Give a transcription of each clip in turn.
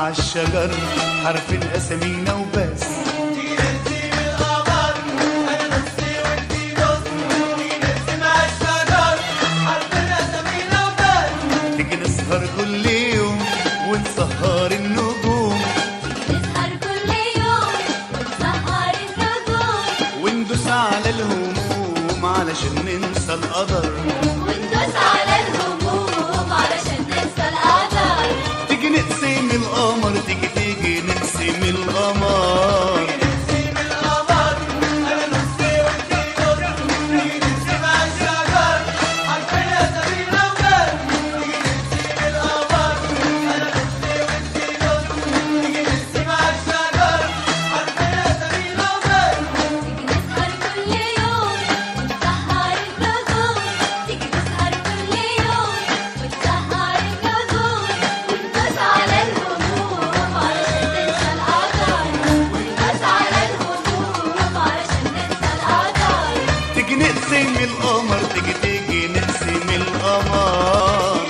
عالشجر حرف الأسامينا وبس تيجي نسهر كل يوم ونسهر النجوم نسهر كل يوم ونسهر النجوم وندوس على الهموم علشان ننسى القدر وندوس على الهموم علشان ننسى القدر تيجي نقسم القمر تيجي تيجي نقسم القمر تيجي نسهر كل يوم ونسهر النجوم تيجي نسهر كل يوم ونسهر النجوم وندوس على الهموم علشان ننسى القدر وندوس على الهموم علشان ننسى القدر تيجي نقسم القمر تيجي تيجي نقسم القمر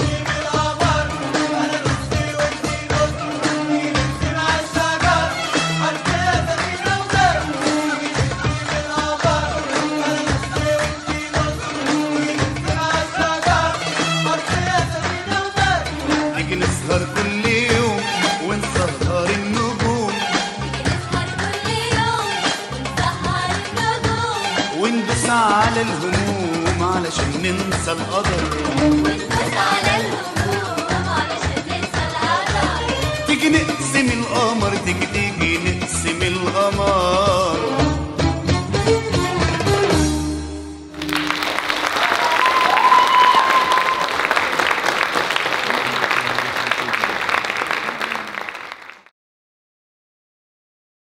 تيجي نسهر كل يوم ونسهر النجوم تيجي نسهر كل يوم ونسهر النجوم وندوس على الهموم علشان ننسى القدر وندوس على الهموم علشان ننسى القدر تيجي نقسم القمر تيجي تيجي نقسم القمر